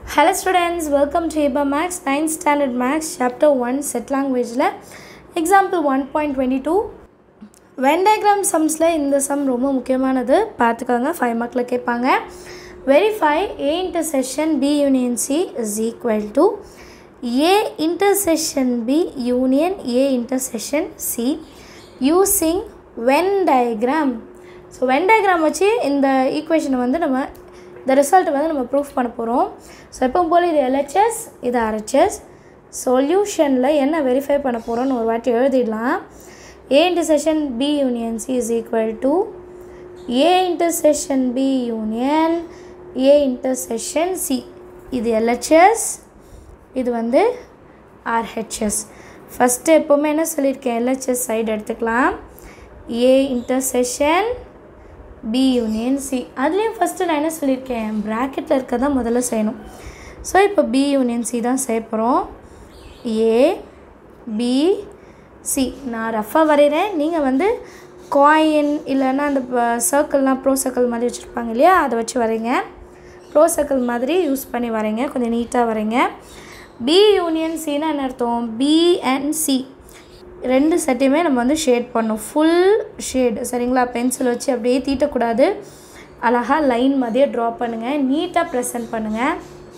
hello students welcome to ஏபா maths ninth standard maths chapter one set லாங்குவேஜில் example one point twenty two Venn diagram சம்ஸில் இந்த sum ரொம்ப முக்கியமானது பார்த்துக்கோங்க ஃபைவ் மார்க்கில் கேட்பாங்க verify A intersection B union C is equal to A intersection B union A intersection C using Venn diagram so Venn diagram வச்சு இந்த ஈக்குவேஷனை வந்து நம்ம இந்த ரிசல்ட் வந்து நம்ம ப்ரூஃப் பண்ண போகிறோம் ஸோ எப்பவும் போல் இது எல்ஹெச்எஸ் இது ஆர்ஹெச்எஸ் சொல்யூஷனில் என்ன வெரிஃபை பண்ண போகிறோன்னு ஒரு வாட்டி எழுதிடலாம் A intersection B union C is equal to A intersection B union A intersection C இது எல்ஹெச்எஸ் இது வந்து ஆர்ஹெச்எஸ் ஃபஸ்ட்டு எப்போவுமே என்ன சொல்லியிருக்கேன் எல்ஹெச்எஸ் சைடு எடுத்துக்கலாம் A intersection B union C அதுலேயும் ஃபஸ்ட்டு நான் என்ன சொல்லியிருக்கேன் ப்ராக்கெட்டில் இருக்க தான் முதல்ல செய்யணும் ஸோ இப்போ பி யூனியன் சி தான் செய்ய போகிறோம் ஏ பி சி நான் ரஃபாக வரைகிறேன் நீங்கள் வந்து காயின் இல்லைன்னா அந்த சர்க்கிள்லாம் ப்ரோ சர்க்கிள் மாதிரி வச்சுருப்பாங்க இல்லையா அதை வச்சு வரைங்க ப்ரோ சர்க்கிள் மாதிரி யூஸ் பண்ணி வரைங்க கொஞ்சம் நீட்டாக வரைங்க பி யூனியன் சின்னா என்ன அர்த்தம் பி அண்ட் சி ரெண்டு செட்டையுமே நம்ம வந்து ஷேட் பண்ணணும் ஃபுல் ஷேடு சரிங்களா பென்சில் வச்சு அப்படியே தீட்டக்கூடாது அழகாக லைன் மாதிரியே ட்ரா பண்ணுங்கள் நீட்டாக ப்ரெசென்ட் பண்ணுங்கள்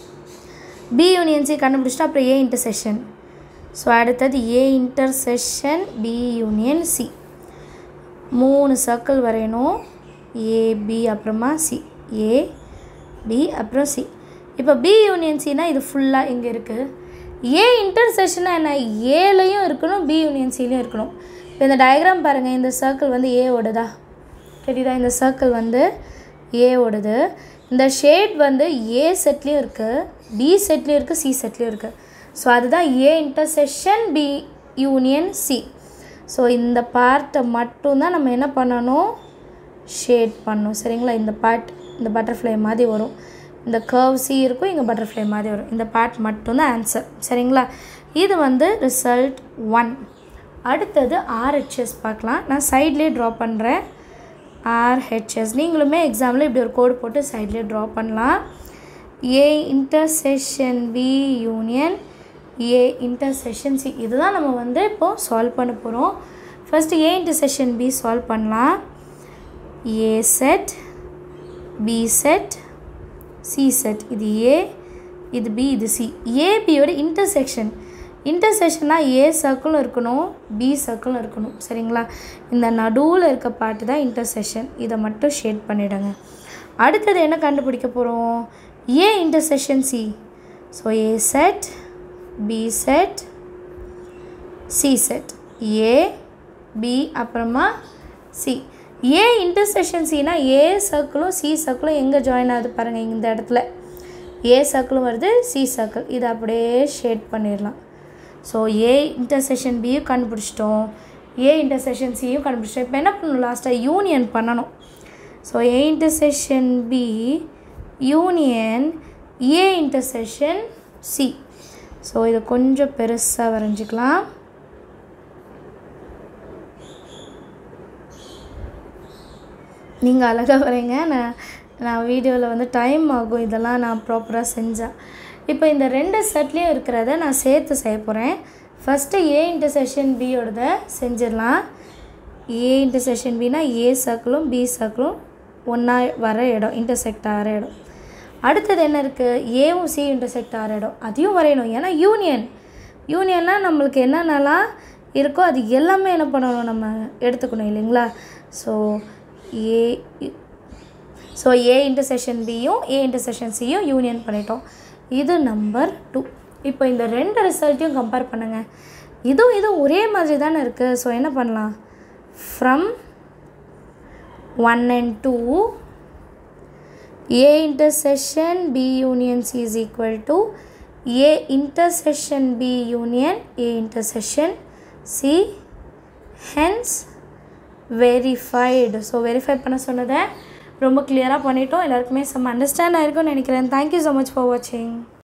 பி யூனியன் சி கண்டுபிடிச்சிட்டா அப்புறம் ஏ இன்டர்செஷன் ஸோ அடுத்தது A intersection B union C மூணு சர்க்கிள் வரையணும் ஏபி அப்புறமா சி ஏ பி அப்புறம் சி இப்போ பி யூனியன் சினா இது ஃபுல்லாக இங்கே இருக்குது ஏ இன்டர்செஷனாக என்ன ஏலையும் இருக்கணும் பி யூனியன் சிலையும் இருக்கணும் இப்போ இந்த டயக்ராம் பாருங்கள் இந்த சர்க்கிள் வந்து ஏ ஓடுதா தெரியுதா இந்த சர்க்கிள் வந்து ஏ ஓடுது இந்த ஷேட் வந்து ஏ செட்லேயும் இருக்குது பி செட்லேயும் இருக்குது சி செட்லேயும் இருக்குது ஸோ அதுதான் A intersection B union C so இந்த பார்ட்டை மட்டும்தான் நம்ம என்ன பண்ணணும் ஷேட் பண்ணணும் சரிங்களா இந்த பார்ட் இந்த பட்டர்ஃப்ளை மாதிரி வரும் இந்த கர்வ் சி இருக்கும் இங்கே பட்டர்ஃப்ளை மாதிரி வரும் இந்த பார்ட் மட்டும்தான் ஆன்சர் சரிங்களா இது வந்து ரிசல்ட் ஒன் அடுத்தது ஆர்ஹெச்எஸ் பார்க்கலாம் நான் சைட்லேயே ட்ரா பண்ணுறேன் ஆர்ஹெச்எஸ் நீங்களுமே எக்ஸாமில் இப்படி ஒரு கோடு போட்டு சைட்லேயே ட்ரா பண்ணலாம் A intersection B union A intersection C இதுதான் நம்ம வந்து இப்போது சால்வ் பண்ண போகிறோம் first A intersection B solve பண்ணலாம் A set B set C set இது ஏ இது பி இது சி ஏபியோட இன்டர்செக்ஷன் இன்டர்செக்ஷனாக ஏ சர்க்கிளும் இருக்கணும் பி சர்க்கிளும் இருக்கணும் சரிங்களா இந்த நடுவில் இருக்க பார்ட்டு தான் இன்டர்செக்ஷன் இதை மட்டும் ஷேட் பண்ணிவிடுங்க அடுத்தது என்ன கண்டுபிடிக்க போகிறோம் A intersection C so A set B set C set A B அப்புறமா சி ஏ இன்டர்செக்ஷன் சினா ஏ சர்க்கிளும் சி சர்க்கிளும் எங்கே ஜாயின் ஆகுது பாருங்கள் இந்த இடத்துல ஏ சர்க்கிளும் வருது சி சர்க்கிள் இதை அப்படியே ஷேட் பண்ணிடலாம் ஸோ ஏ இன்டர்செக்ஷன் பியும் கண்டுபிடிச்சிட்டோம் ஏ இன்டர்செக்ஷன் சியும் கண்டுபிடிச்சிட்டோம் இப்போ என்ன பண்ணணும் லாஸ்ட்டாக யூனியன் பண்ணணும் so A intersection B union A intersection C so இதை கொஞ்சம் பெருசாக வரைஞ்சிக்கலாம் நீங்கள் அழகாக வரீங்க நான் நான் வீடியோவில் வந்து டைம் ஆகும் இதெல்லாம் நான் ப்ராப்பராக செஞ்சேன் இப்போ இந்த ரெண்டு செட்லேயும் இருக்கிறத நான் சேர்த்து செய்ய போகிறேன் ஃபஸ்ட்டு ஏ இன்டர்செஷன் பியோடத செஞ்சிடலாம் ஏ இன்டர்செஷன் பினா ஏ சர்க்கிளும் பி சர்க்கிளும் ஒன்றா வர இடம் இன்டர்செக்ட் ஆகிற இடம் அடுத்தது என்ன இருக்குது ஏவும் சி இன்டர்செக்ட் ஆகிற இடம் அதையும் வரையணும் ஏன்னா யூனியன் யூனியன்னால் நம்மளுக்கு என்னென்னலாம் இருக்கோ அது எல்லாமே என்ன பண்ணணும் நம்ம எடுத்துக்கணும் இல்லைங்களா so A so A intersection பியும் ஏ இன்டர்செஷன் சியும் யூனியன் பண்ணிட்டோம் இது நம்பர் டூ இப்போ இந்த ரெண்டு ரிசல்ட்டையும் கம்பேர் பண்ணுங்கள் இதுவும் இதுவும் ஒரே மாதிரி தானே இருக்குது ஸோ என்ன பண்ணலாம் from one and two A intersection B union C is equal to A intersection B union A intersection C hence verified so verify பண்ண சொன்னதை ரொம்ப கிளியராக பண்ணிட்டோம் எல்லாருக்குமே செம்ம அண்டர்ஸ்டாண்ட் ஆகிருக்கும்னு நினைக்கிறேன் தேங்க்யூ ஸோ மச் ஃபார் வாட்சிங்